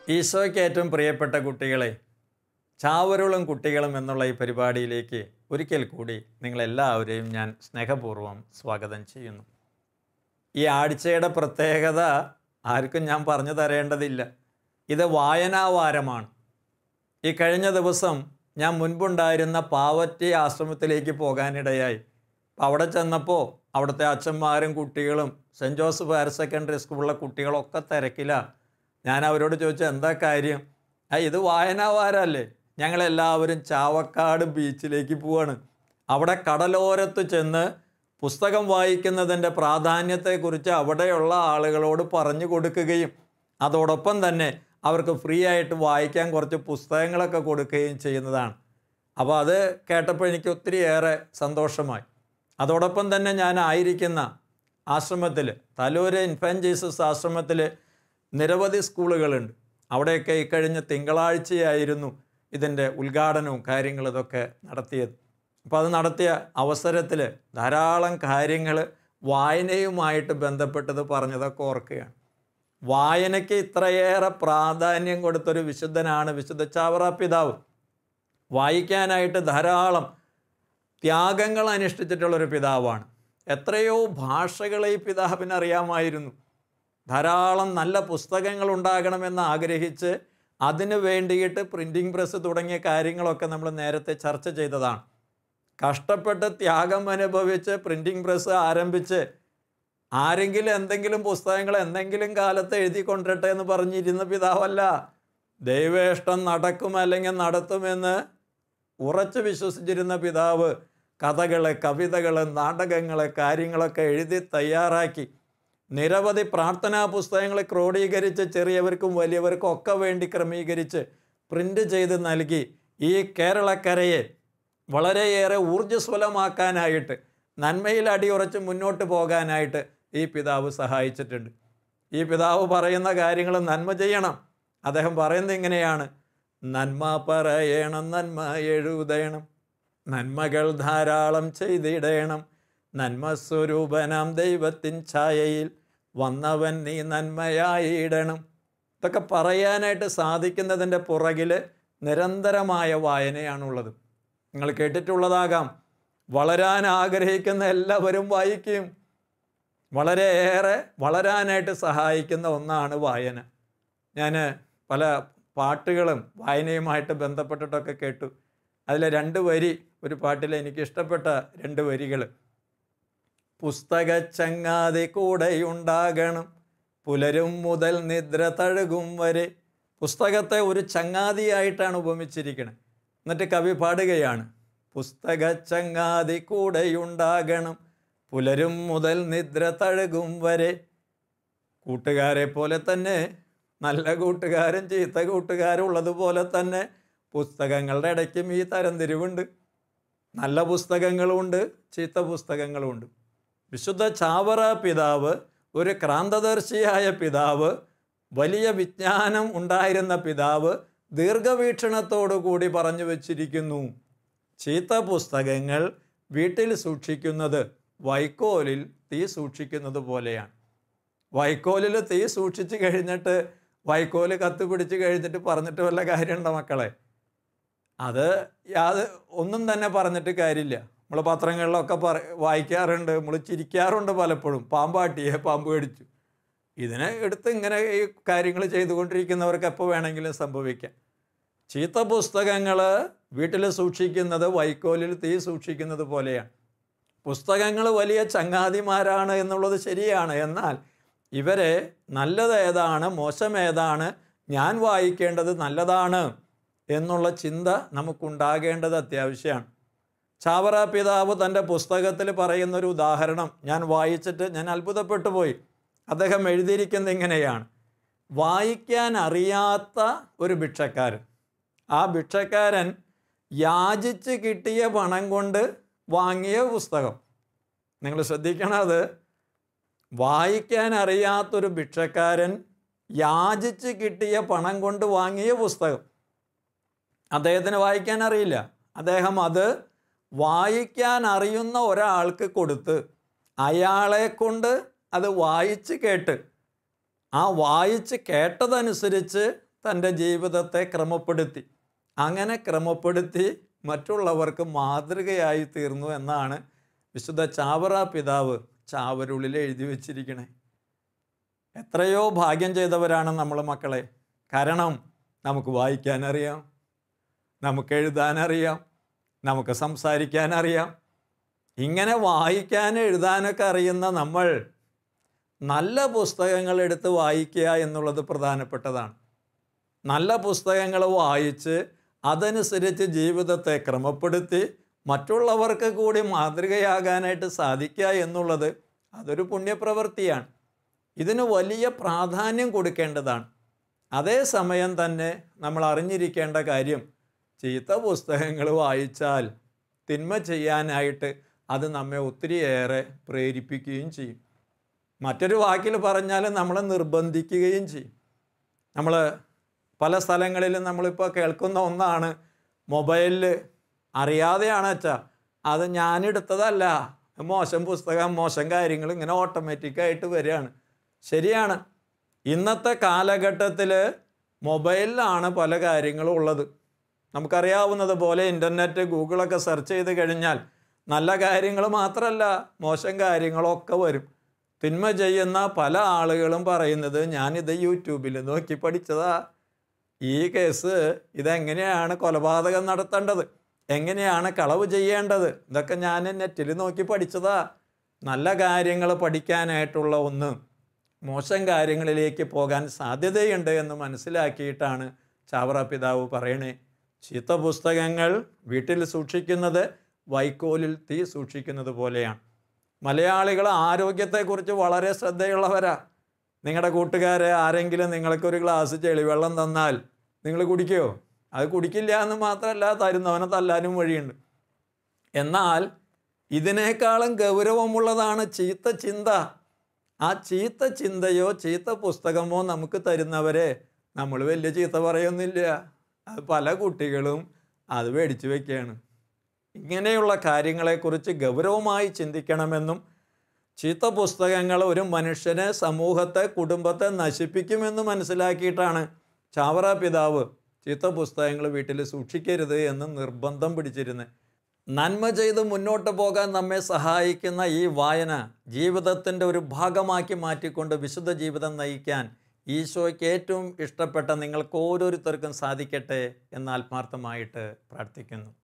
ഈശോയ്ക്ക് ഏറ്റവും പ്രിയപ്പെട്ട കുട്ടികളെ ചാവരുളും കുട്ടികളും എന്നുള്ള ഈ പരിപാടിയിലേക്ക് ഒരിക്കൽ കൂടി നിങ്ങളെല്ലാവരെയും ഞാൻ സ്നേഹപൂർവ്വം സ്വാഗതം ചെയ്യുന്നു ഈ ആഴ്ചയുടെ പ്രത്യേകത ആർക്കും ഞാൻ പറഞ്ഞു തരേണ്ടതില്ല ഇത് വായനാവാരമാണ് ഈ കഴിഞ്ഞ ദിവസം ഞാൻ മുൻപുണ്ടായിരുന്ന പാവറ്റി ആശ്രമത്തിലേക്ക് പോകാനിടയായി അപ്പോൾ അവിടെ ചെന്നപ്പോൾ അവിടുത്തെ അച്ഛന്മാരും കുട്ടികളും സെൻറ്റ് ജോസഫ് ഹയർ സെക്കൻഡറി സ്കൂളിലെ കുട്ടികളൊക്കെ തിരക്കിലാണ് ഞാൻ അവരോട് ചോദിച്ചു എന്താ കാര്യം ആ ഇത് വായനാവാരല്ലേ ഞങ്ങളെല്ലാവരും ചാവക്കാട് ബീച്ചിലേക്ക് പോവാണ് അവിടെ കടലോരത്ത് ചെന്ന് പുസ്തകം വായിക്കുന്നതിൻ്റെ പ്രാധാന്യത്തെക്കുറിച്ച് അവിടെയുള്ള ആളുകളോട് പറഞ്ഞു കൊടുക്കുകയും അതോടൊപ്പം തന്നെ അവർക്ക് ഫ്രീ ആയിട്ട് വായിക്കാൻ കുറച്ച് പുസ്തകങ്ങളൊക്കെ കൊടുക്കുകയും ചെയ്യുന്നതാണ് അപ്പോൾ അത് കേട്ടപ്പോൾ എനിക്ക് ഒത്തിരിയേറെ സന്തോഷമായി അതോടൊപ്പം തന്നെ ഞാൻ ആയിരിക്കുന്ന ആശ്രമത്തിൽ തലൂര് ഇൻഫാൻ ജീസസ് ആശ്രമത്തിൽ നിരവധി സ്കൂളുകളുണ്ട് അവിടെയൊക്കെ ഇക്കഴിഞ്ഞ തിങ്കളാഴ്ചയായിരുന്നു ഇതിൻ്റെ ഉദ്ഘാടനവും കാര്യങ്ങളും ഇതൊക്കെ നടത്തിയത് അപ്പോൾ അത് നടത്തിയ അവസരത്തിൽ ധാരാളം കാര്യങ്ങൾ വായനയുമായിട്ട് ബന്ധപ്പെട്ടത് പറഞ്ഞതൊക്കെ ഓർക്കുകയാണ് വായനയ്ക്ക് ഇത്രയേറെ പ്രാധാന്യം കൊടുത്തൊരു വിശുദ്ധനാണ് വിശുദ്ധ ചാവറ പിതാവ് വായിക്കാനായിട്ട് ധാരാളം ത്യാഗങ്ങൾ അനുഷ്ഠിച്ചിട്ടുള്ളൊരു പിതാവാണ് എത്രയോ ഭാഷകളെ ഈ പിതാവിന് അറിയാമായിരുന്നു ധാരാളം നല്ല പുസ്തകങ്ങൾ ഉണ്ടാകണമെന്ന് ആഗ്രഹിച്ച് അതിന് വേണ്ടിയിട്ട് പ്രിൻറ്റിംഗ് പ്രസ് തുടങ്ങിയ കാര്യങ്ങളൊക്കെ നമ്മൾ നേരത്തെ ചർച്ച ചെയ്തതാണ് കഷ്ടപ്പെട്ട് ത്യാഗം അനുഭവിച്ച് പ്രിൻറ്റിംഗ് പ്രസ് ആരംഭിച്ച് ആരെങ്കിലും എന്തെങ്കിലും പുസ്തകങ്ങൾ എന്തെങ്കിലും കാലത്ത് എഴുതി കൊണ്ടിരട്ടെ എന്ന് പറഞ്ഞിരുന്ന പിതാവല്ല ദൈവേഷ്ടം നടക്കും അല്ലെങ്കിൽ നടത്തുമെന്ന് ഉറച്ചു വിശ്വസിച്ചിരുന്ന പിതാവ് കഥകൾ കവിതകൾ നാടകങ്ങൾ കാര്യങ്ങളൊക്കെ എഴുതി തയ്യാറാക്കി നിരവധി പ്രാർത്ഥനാ പുസ്തകങ്ങൾ ക്രോഡീകരിച്ച് ചെറിയവർക്കും വലിയവർക്കും ഒക്കെ വേണ്ടി ക്രമീകരിച്ച് പ്രിൻ്റ് ചെയ്ത് നൽകി ഈ കേരളക്കരയെ വളരെയേറെ ഊർജ്ജസ്വലമാക്കാനായിട്ട് നന്മയിൽ അടിയുറച്ച് മുന്നോട്ട് പോകാനായിട്ട് ഈ പിതാവ് സഹായിച്ചിട്ടുണ്ട് ഈ പിതാവ് പറയുന്ന കാര്യങ്ങൾ നന്മ ചെയ്യണം അദ്ദേഹം പറയുന്നത് ഇങ്ങനെയാണ് നന്മ പറയണം നന്മ എഴുതണം നന്മകൾ ധാരാളം ചെയ്തിടണം നന്മ സ്വരൂപനാം ദൈവത്തിൻ ഛായയിൽ വന്നവൻ നീ നന്മയായിടണം ഇതൊക്കെ പറയാനായിട്ട് സാധിക്കുന്നതിൻ്റെ പുറകിൽ നിരന്തരമായ വായനയാണുള്ളത് നിങ്ങൾ കേട്ടിട്ടുള്ളതാകാം വളരാൻ ആഗ്രഹിക്കുന്ന എല്ലാവരും വായിക്കും വളരെയേറെ വളരാനായിട്ട് സഹായിക്കുന്ന ഒന്നാണ് വായന ഞാൻ പല പാട്ടുകളും വായനയുമായിട്ട് ബന്ധപ്പെട്ടിട്ടൊക്കെ കേട്ടു അതിൽ രണ്ട് വരി ഒരു പാട്ടിൽ എനിക്ക് ഇഷ്ടപ്പെട്ട രണ്ട് വരികൾ പുസ്തക ചങ്ങാതി കൂടെയുണ്ടാകണം പുലരും മുതൽ നിദ്ര തഴുകും വരെ പുസ്തകത്തെ ഒരു ചങ്ങാതിയായിട്ടാണ് ഉപമിച്ചിരിക്കുന്നത് എന്നിട്ട് കവി പാടുകയാണ് പുസ്തക ചങ്ങാതി കൂടെയുണ്ടാകണം പുലരും മുതൽ നിദ്ര തഴുകും വരെ കൂട്ടുകാരെ പോലെ തന്നെ നല്ല കൂട്ടുകാരും ചീത്ത കൂട്ടുകാരും ഉള്ളതുപോലെ തന്നെ പുസ്തകങ്ങളുടെ ഇടയ്ക്കും ഈ തരംതിരിവുണ്ട് നല്ല പുസ്തകങ്ങളുമുണ്ട് ചീത്ത പുസ്തകങ്ങളുമുണ്ട് വിശുദ്ധ ചാവറ പിതാവ് ഒരു ക്രാന്തദർശിയായ പിതാവ് വലിയ വിജ്ഞാനം ഉണ്ടായിരുന്ന പിതാവ് ദീർഘവീക്ഷണത്തോടു കൂടി പറഞ്ഞു വച്ചിരിക്കുന്നു ചീത്ത പുസ്തകങ്ങൾ വീട്ടിൽ സൂക്ഷിക്കുന്നത് വൈക്കോലിൽ തീ സൂക്ഷിക്കുന്നത് പോലെയാണ് വൈക്കോലിൽ തീ സൂക്ഷിച്ച് കഴിഞ്ഞിട്ട് വൈക്കോല് കത്ത് പിടിച്ച് കഴിഞ്ഞിട്ട് പറഞ്ഞിട്ട് വല്ല കാര്യമുണ്ടോ മക്കളെ അത് യാത് ഒന്നും തന്നെ പറഞ്ഞിട്ട് കാര്യമില്ല നമ്മൾ പത്രങ്ങളിലൊക്കെ പറ വായിക്കാറുണ്ട് നമ്മൾ ചിരിക്കാറുണ്ട് പലപ്പോഴും പാമ്പാട്ടിയെ പാമ്പ് കടിച്ചു ഇതിനെ എടുത്ത് ഇങ്ങനെ ഈ കാര്യങ്ങൾ ചെയ്തുകൊണ്ടിരിക്കുന്നവർക്ക് എപ്പോൾ വേണമെങ്കിലും സംഭവിക്കാം ചീത്ത പുസ്തകങ്ങൾ വീട്ടിൽ സൂക്ഷിക്കുന്നത് വൈക്കോലിൽ തീ സൂക്ഷിക്കുന്നത് പോലെയാണ് പുസ്തകങ്ങൾ വലിയ ചങ്ങാതിമാരാണ് എന്നുള്ളത് ശരിയാണ് എന്നാൽ ഇവരെ നല്ലത് ഏതാണ് മോശം ഏതാണ് ഞാൻ വായിക്കേണ്ടത് നല്ലതാണ് എന്നുള്ള ചിന്ത നമുക്കുണ്ടാകേണ്ടത് അത്യാവശ്യമാണ് ചാവറ പിതാവ് തൻ്റെ പുസ്തകത്തിൽ പറയുന്നൊരു ഉദാഹരണം ഞാൻ വായിച്ചിട്ട് ഞാൻ അത്ഭുതപ്പെട്ടു പോയി അദ്ദേഹം എഴുതിയിരിക്കുന്നത് ഇങ്ങനെയാണ് വായിക്കാൻ അറിയാത്ത ഒരു ഭിക്ഷക്കാരൻ ആ ഭിക്ഷക്കാരൻ യാചിച്ച് കിട്ടിയ പണം കൊണ്ട് വാങ്ങിയ പുസ്തകം നിങ്ങൾ ശ്രദ്ധിക്കണം അത് വായിക്കാൻ അറിയാത്തൊരു ഭിക്ഷക്കാരൻ യാചിച്ച് കിട്ടിയ പണം കൊണ്ട് വാങ്ങിയ പുസ്തകം അദ്ദേഹത്തിന് വായിക്കാൻ അറിയില്ല അദ്ദേഹം അത് വായിക്കാൻ അറിയുന്ന ഒരാൾക്ക് കൊടുത്ത് അയാളെ കൊണ്ട് അത് വായിച്ച് കേട്ട് ആ വായിച്ച് കേട്ടതനുസരിച്ച് തൻ്റെ ജീവിതത്തെ ക്രമപ്പെടുത്തി അങ്ങനെ ക്രമപ്പെടുത്തി മറ്റുള്ളവർക്ക് മാതൃകയായി തീർന്നു എന്നാണ് വിശുദ്ധ ചാവറ പിതാവ് ചാവരുള്ളിൽ എഴുതി വച്ചിരിക്കണേ എത്രയോ ഭാഗ്യം ചെയ്തവരാണ് നമ്മൾ മക്കളെ കാരണം നമുക്ക് വായിക്കാനറിയാം നമുക്ക് എഴുതാനറിയാം നമുക്ക് സംസാരിക്കാനറിയാം ഇങ്ങനെ വായിക്കാൻ എഴുതാനൊക്കെ അറിയുന്ന നമ്മൾ നല്ല പുസ്തകങ്ങൾ എടുത്ത് വായിക്കുക എന്നുള്ളത് പ്രധാനപ്പെട്ടതാണ് നല്ല പുസ്തകങ്ങൾ വായിച്ച് അതനുസരിച്ച് ജീവിതത്തെ ക്രമപ്പെടുത്തി മറ്റുള്ളവർക്ക് കൂടി മാതൃകയാകാനായിട്ട് സാധിക്കുക എന്നുള്ളത് അതൊരു പുണ്യപ്രവൃത്തിയാണ് ഇതിന് വലിയ പ്രാധാന്യം കൊടുക്കേണ്ടതാണ് അതേസമയം തന്നെ നമ്മൾ അറിഞ്ഞിരിക്കേണ്ട കാര്യം ചീത്ത പുസ്തകങ്ങൾ വായിച്ചാൽ തിന്മ ചെയ്യാനായിട്ട് അത് നമ്മെ ഒത്തിരിയേറെ പ്രേരിപ്പിക്കുകയും ചെയ്യും മറ്റൊരു വാക്കിൽ പറഞ്ഞാൽ നമ്മളെ നിർബന്ധിക്കുകയും ചെയ്യും നമ്മൾ പല സ്ഥലങ്ങളിലും നമ്മളിപ്പോൾ കേൾക്കുന്ന ഒന്നാണ് മൊബൈലിൽ അറിയാതെയാണ് അച്ഛാ അത് ഞാനെടുത്തതല്ല മോശം പുസ്തകം മോശം കാര്യങ്ങൾ ഇങ്ങനെ ഓട്ടോമാറ്റിക്കായിട്ട് വരികയാണ് ശരിയാണ് ഇന്നത്തെ കാലഘട്ടത്തിൽ മൊബൈലിലാണ് പല കാര്യങ്ങളും ഉള്ളത് നമുക്കറിയാവുന്നത് പോലെ ഇൻ്റർനെറ്റ് ഗൂഗിളൊക്കെ സെർച്ച് ചെയ്ത് കഴിഞ്ഞാൽ നല്ല കാര്യങ്ങൾ മാത്രമല്ല മോശം കാര്യങ്ങളൊക്കെ വരും തിന്മ ചെയ്യുന്ന പല ആളുകളും പറയുന്നത് ഞാനിത് യൂട്യൂബിൽ നോക്കി പഠിച്ചതാ ഈ കേസ് ഇതെങ്ങനെയാണ് കൊലപാതകം നടത്തേണ്ടത് എങ്ങനെയാണ് കളവ് ചെയ്യേണ്ടത് ഇതൊക്കെ ഞാൻ നെറ്റിൽ നോക്കി പഠിച്ചതാ നല്ല കാര്യങ്ങൾ പഠിക്കാനായിട്ടുള്ള ഒന്ന് മോശം കാര്യങ്ങളിലേക്ക് പോകാൻ സാധ്യതയുണ്ട് എന്ന് മനസ്സിലാക്കിയിട്ടാണ് ചാവറ പിതാവ് പറയണേ ചീത്ത പുസ്തകങ്ങൾ വീട്ടിൽ സൂക്ഷിക്കുന്നത് വൈക്കോലിൽ തീ സൂക്ഷിക്കുന്നത് പോലെയാണ് മലയാളികൾ ആരോഗ്യത്തെക്കുറിച്ച് വളരെ ശ്രദ്ധയുള്ളവരാ നിങ്ങളുടെ കൂട്ടുകാരെ ആരെങ്കിലും നിങ്ങൾക്കൊരു ഗ്ലാസ് ചെളിവെള്ളം തന്നാൽ നിങ്ങൾ കുടിക്കുമോ അത് കുടിക്കില്ല എന്ന് മാത്രമല്ല തരുന്നവനെ തല്ലാനും വഴിയുണ്ട് എന്നാൽ ഇതിനേക്കാളും ഗൗരവമുള്ളതാണ് ചീത്ത ചിന്ത ആ ചീത്ത ചിന്തയോ ചീത്ത പുസ്തകമോ നമുക്ക് തരുന്നവരെ നമ്മൾ വലിയ ചീത്ത പറയൊന്നുമില്ല അത് പല കുട്ടികളും അത് മേടിച്ചു വെക്കുകയാണ് ഇങ്ങനെയുള്ള കാര്യങ്ങളെക്കുറിച്ച് ഗൗരവമായി ചിന്തിക്കണമെന്നും ചീത്ത പുസ്തകങ്ങൾ ഒരു മനുഷ്യനെ സമൂഹത്തെ കുടുംബത്തെ നശിപ്പിക്കുമെന്ന് മനസ്സിലാക്കിയിട്ടാണ് ചാവറ പിതാവ് ചീത്ത പുസ്തകങ്ങൾ വീട്ടിൽ സൂക്ഷിക്കരുത് എന്ന് നിർബന്ധം പിടിച്ചിരുന്നത് നന്മ ചെയ്ത് മുന്നോട്ട് പോകാൻ നമ്മെ സഹായിക്കുന്ന ഈ വായന ജീവിതത്തിൻ്റെ ഒരു ഭാഗമാക്കി മാറ്റിക്കൊണ്ട് വിശുദ്ധ ജീവിതം നയിക്കാൻ ഈശോയ്ക്ക് ഏറ്റവും ഇഷ്ടപ്പെട്ട നിങ്ങൾക്ക് ഓരോരുത്തർക്കും സാധിക്കട്ടെ എന്ന് ആത്മാർത്ഥമായിട്ട് പ്രാർത്ഥിക്കുന്നു